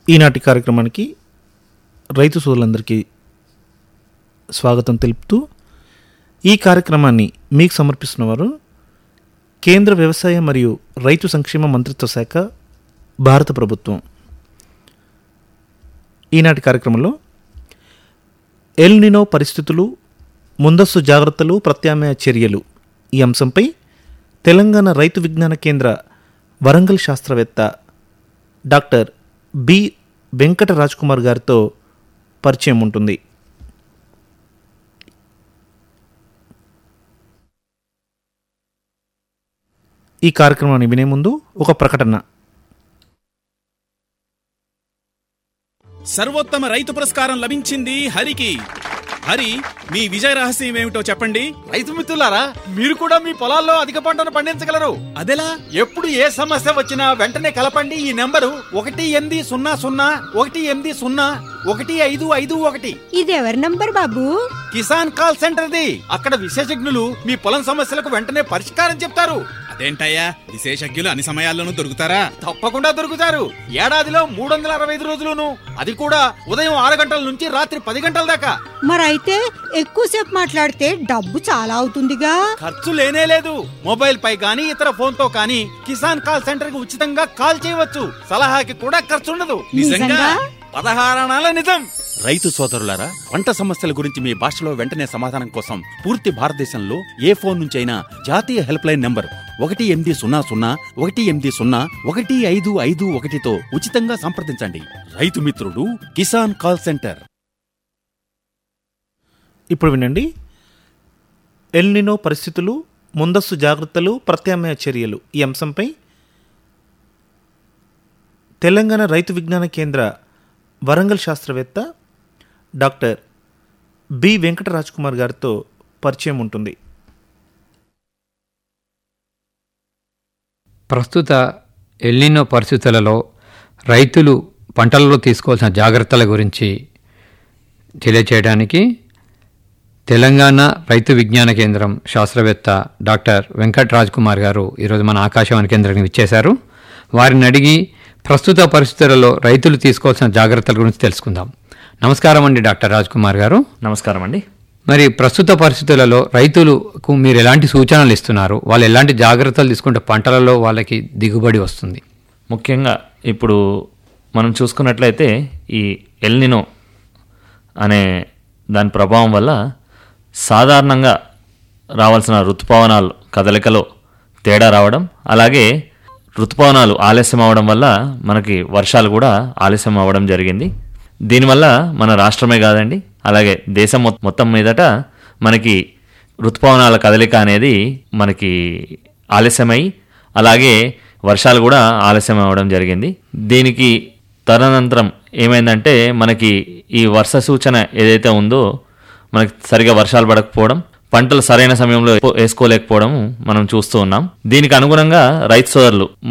ఈనాటి కార్యక్రమానికి రైతు సోదరులందరికీ స్వాగతం తెలుపుతూ ఈ కార్యక్రమాన్ని మీకు సమర్పిస్తున్నవారు కేంద్ర వ్యవసాయ మరియు రైతు సంక్షేమ మంత్రిత్వ శాఖ భారత ప్రభుత్వం ఈనాటి కార్యక్రమంలో ఎల్నినో పరిస్థితులు ముందస్తు జాగ్రత్తలు ప్రత్యామ్నాయ చర్యలు ఈ అంశంపై తెలంగాణ రైతు విజ్ఞాన కేంద్ర వరంగల్ శాస్త్రవేత్త డాక్టర్ బి వెంకట రాజ్ కుమార్ గారితో పరిచయం ఉంటుంది ఈ కార్యక్రమాన్ని వినే ముందు ఒక ప్రకటన సర్వోత్తమ రైతు పురస్కారం లభించింది హరికి హరి మీ విజయ రహస్యం ఏమిటో చెప్పండి రైతు మిత్రులారా మీరు కూడా మీ పొలాల్లో అధిక పంటను పండించగలరు అదెలా ఎప్పుడు ఏ సమస్య వచ్చినా వెంటనే కలపండి ఈ నెంబరు ఒకటి ఎనిమిది సున్నా సున్నా ఒకటి ఎనిమిది సున్నా ఒకటి ఐదు ఐదు ఒకటి ఇది ఎవరి నంబర్ బాబు కిసాన్ కాల్ సెంటర్ది అక్కడ విశేషజ్ఞులు మీ పొలం సమస్యలకు వెంటనే పరిష్కారం చెప్తారు అదేంటయ్యా విశేషజ్ఞులు అన్ని సమయాల్లోనూ దొరుకుతారా తప్పకుండా దొరుకుతారు ఏడాదిలో మూడు వందల అరవై ఐదు రోజులును అది కూడా ఉదయం ఆరు గంటల నుంచి రాత్రి పది గంటల దాకా మరైతే ఎక్కువసేపు మాట్లాడితే డబ్బు చాలా అవుతుందిగా ఖర్చు లేనే లేదు మొబైల్ పై గానీ ఇతర ఫోన్ తో కానీ కిసాన్ కాల్ సెంటర్ కి ఉచితంగా కాల్ చేయవచ్చు సలహాకి కూడా ఖర్చు ఉండదు నిజంగా? పదహారణాల నిజం రైతు సోదరులారా పంట సమస్యల గురించి మీ భాషలో వెంటనే సమాధానం కోసం పూర్తి భారతదేశంలో ఏ ఫోన్ నుంచైనా జాతీయ హెల్ప్ లైన్ నంబర్ ఒకటి ఎనిమిది సున్నా సున్నా ఒకటి ఎనిమిది సున్నా ఒకటి ఐదు ఐదు ఒకటితో ఉచితంగా సంప్రదించండి రైతు మిత్రుడు కిసాన్ కాల్ సెంటర్ ఇప్పుడు వినండి ఎల్నినో పరిస్థితులు ముందస్తు జాగ్రత్తలు ప్రత్యామ్నాయ చర్యలు ఈ అంశంపై తెలంగాణ రైతు విజ్ఞాన కేంద్ర వరంగల్ శాస్త్రవేత్త డాక్టర్ బి వెంకట రాజ్ కుమార్ గారితో పరిచయం ఉంటుంది ప్రస్తుత ఎల్నినో పరిస్థితులలో రైతులు పంటలలో తీసుకోవాల్సిన జాగ్రత్తల గురించి తెలియచేయడానికి తెలంగాణ రైతు విజ్ఞాన కేంద్రం శాస్త్రవేత్త డాక్టర్ వెంకట్ రాజ్ కుమార్ గారు ఈరోజు మన ఆకాశవాణి కేంద్రానికి ఇచ్చేశారు వారిని అడిగి ప్రస్తుత పరిస్థితులలో రైతులు తీసుకోవాల్సిన జాగ్రత్తల గురించి తెలుసుకుందాం నమస్కారం అండి డాక్టర్ రాజ్ కుమార్ గారు నమస్కారం అండి మరి ప్రస్తుత పరిస్థితులలో రైతులకు మీరు ఎలాంటి సూచనలు ఇస్తున్నారు వాళ్ళు ఎలాంటి జాగ్రత్తలు తీసుకుంటే పంటలలో వాళ్ళకి దిగుబడి వస్తుంది ముఖ్యంగా ఇప్పుడు మనం చూసుకున్నట్లయితే ఈ ఎల్నినో అనే దాని ప్రభావం వల్ల సాధారణంగా రావాల్సిన ఋతుపవనాలు కదలికలో తేడా రావడం అలాగే ఋతుపవనాలు ఆలస్యం అవడం వల్ల మనకి వర్షాలు కూడా ఆలస్యం అవ్వడం జరిగింది దీనివల్ల మన రాష్ట్రమే కాదండి అలాగే దేశం మొ- మొత్తం మీదట మనకి ఋతుపవనాల కదలిక అనేది మనకి ఆలస్యమై అలాగే వర్షాలు కూడా ఆలస్యం అవ్వడం జరిగింది దీనికి తదనంతరం ఏమైందంటే మనకి ఈ వర్ష సూచన ఏదైతే ఉందో మనకి సరిగా వర్షాలు పడకపోవడం పంటలు సరైన సమయంలో వేసుకోలేకపోవడం మనం చూస్తూ ఉన్నాం దీనికి అనుగుణంగా రైతు సోదరులు